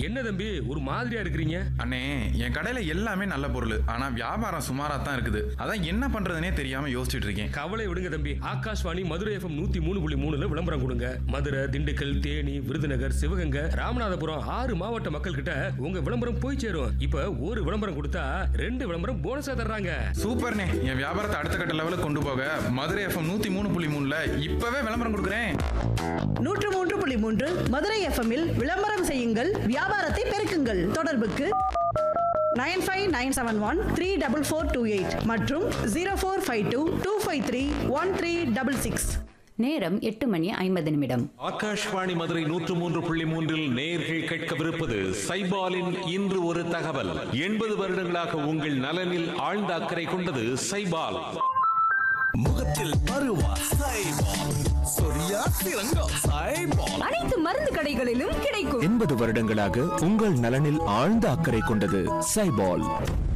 என்ன தம்பி ஒரு மாதிரியா இருக்கிறீங்க அண்ணே என் கடையில எல்லாமே நல்ல பொருள் ஆனா வியாபாரம் சுமாரா தான் இருக்குது அதான் என்ன பண்றதுனே தெரியாம யோசிச்சுட்டு இருக்கேன் கவலை விடுங்க தம்பி ஆகாஷ்வாணி மதுரை எஃப்எம் நூத்தி மூணு புள்ளி மூணுல விளம்பரம் கொடுங்க மதுரை திண்டுக்கல் தேனி விருதுநகர் சிவகங்கை ராமநாதபுரம் ஆறு மாவட்ட மக்கள் கிட்ட உங்க விளம்பரம் போய் சேரும் இப்ப ஒரு விளம்பரம் கொடுத்தா ரெண்டு விளம்பரம் போனஸா தர்றாங்க சூப்பர்ண்ணே என் வியாபாரத்தை அடுத்த கட்ட லெவலுக்கு கொண்டு போக மதுரை எஃப்எம் நூத்தி மூணு புள்ளி மூணுல இப்பவே விளம்பரம் கொடுக்குறேன் நூற்று மூன்று புள்ளி மூன்று மதுரை எஃப்எம்மில் விளம்பரம் செய்யுங்கள் வியாபாரத்தை பெருக்குங்கள் தொடர்புக்கு nine five nine seven one three double four two eight மற்றும் zero four five two two five three one three double six நேரம் எட்டு மணி ஐம்பது நிமிடம் ஆகாஷ்வாணி மதுரை நூற்று மூன்று புள்ளி மூன்றில் நேர்கள் கேட்கவிருப்பது சைபாலின் இன்று ஒரு தகவல் எண்பது வருடங்களாக உங்கள் நலனில் ஆழ்ந்த அக்கறை கொண்டது சைபால் முகத்தில் பருவா சைபால் சொரியா சிறங்கா சைபால் அனைத்து மருந்து கடைகளிலும் கிடைக்கும் எண்பது வருடங்களாக உங்கள் நலனில் ஆழ்ந்த அக்கறை கொண்டது சைபால்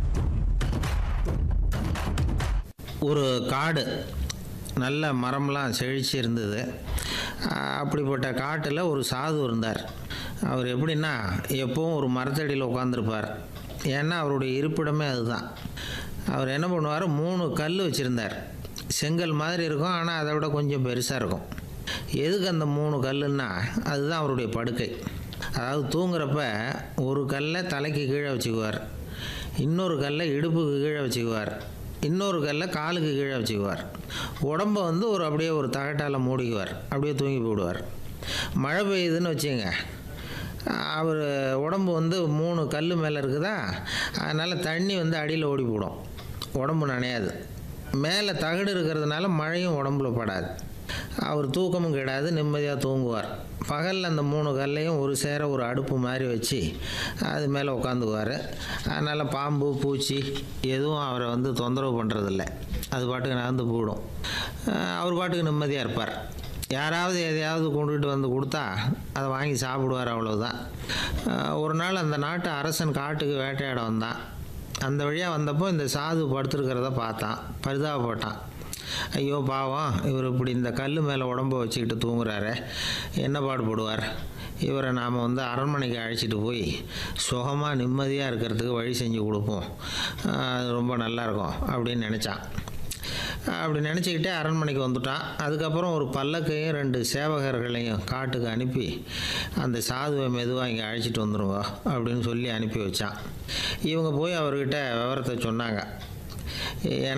ஒரு காடு நல்ல மரம்லாம் செழிச்சு இருந்தது ஆஹ் அப்படிப்பட்ட காட்டில் ஒரு சாது இருந்தார் அவர் எப்படின்னா எப்பவும் ஒரு மரத்தடியில் உட்காந்துருப்பார் ஏன்னா அவருடைய இருப்பிடமே அதுதான் அவர் என்ன பண்ணுவார் மூணு கல் வச்சுருந்தார் செங்கல் மாதிரி இருக்கும் ஆனால் அதை விட கொஞ்சம் பெருசாக இருக்கும் எதுக்கு அந்த மூணு கல்லுன்னா அதுதான் அவருடைய படுக்கை அதாவது தூங்குறப்ப ஒரு கல்லை தலைக்கு கீழே வச்சுக்குவார் இன்னொரு கல்லை இடுப்புக்கு கீழே வச்சுக்குவார் இன்னொரு கல்லை காலுக்கு கீழே வச்சுக்குவார் உடம்ப வந்து ஒரு அப்படியே ஒரு தகட்டால் மூடிக்குவார் அப்படியே தூங்கி போடுவார் மழை பெய்யுதுன்னு வச்சுங்க அவர் உடம்பு வந்து மூணு கல் மேலே இருக்குதா அதனால் தண்ணி வந்து அடியில் ஓடி போடும் உடம்பு நனையாது மேலே தகடு இருக்கிறதுனால மழையும் உடம்புல படாது அவர் தூக்கமும் கெடாது நிம்மதியாக தூங்குவார் பகலில் அந்த மூணு கல்லையும் ஒரு சேர ஒரு அடுப்பு மாதிரி வச்சு அது மேலே உட்காந்துக்குவார் அதனால் பாம்பு பூச்சி எதுவும் அவரை வந்து தொந்தரவு பண்ணுறதில்ல அது பாட்டுக்கு நகர்ந்து போயிடும் அஹ் அவர் பாட்டுக்கு நிம்மதியாக இருப்பார் யாராவது எதையாவது கொண்டுகிட்டு வந்து கொடுத்தா அதை வாங்கி சாப்பிடுவார் அவ்வளவுதான் அஹ் ஒரு நாள் அந்த நாட்டு அரசன் காட்டுக்கு வேட்டையாட வந்தான் அந்த வழியாக வந்தப்போ இந்த சாது படுத்திருக்கிறத பார்த்தான் பரிதாபப்பட்டான் ஐயோ பாவம் இவர் இப்படி இந்த கல் மேலே உடம்ப வச்சுக்கிட்டு தூங்குறாரே என்ன பாடுபடுவார் இவரை நாம் வந்து அரண்மனைக்கு அழைச்சிட்டு போய் சுகமாக நிம்மதியாக இருக்கிறதுக்கு வழி செஞ்சு கொடுப்போம் அஹ் அது ரொம்ப நல்லாயிருக்கும் அப்படின்னு நினச்சான் அப்படி நினச்சிக்கிட்டே அரண்மனைக்கு வந்துட்டான் அதுக்கப்புறம் ஒரு பல்லக்கையும் ரெண்டு சேவகர்களையும் காட்டுக்கு அனுப்பி அந்த சாதுவை மெதுவாக இங்கே அழைச்சிட்டு வந்துருங்க அப்படின்னு சொல்லி அனுப்பி வச்சான் இவங்க போய் அவர்கிட்ட விவரத்தை சொன்னாங்க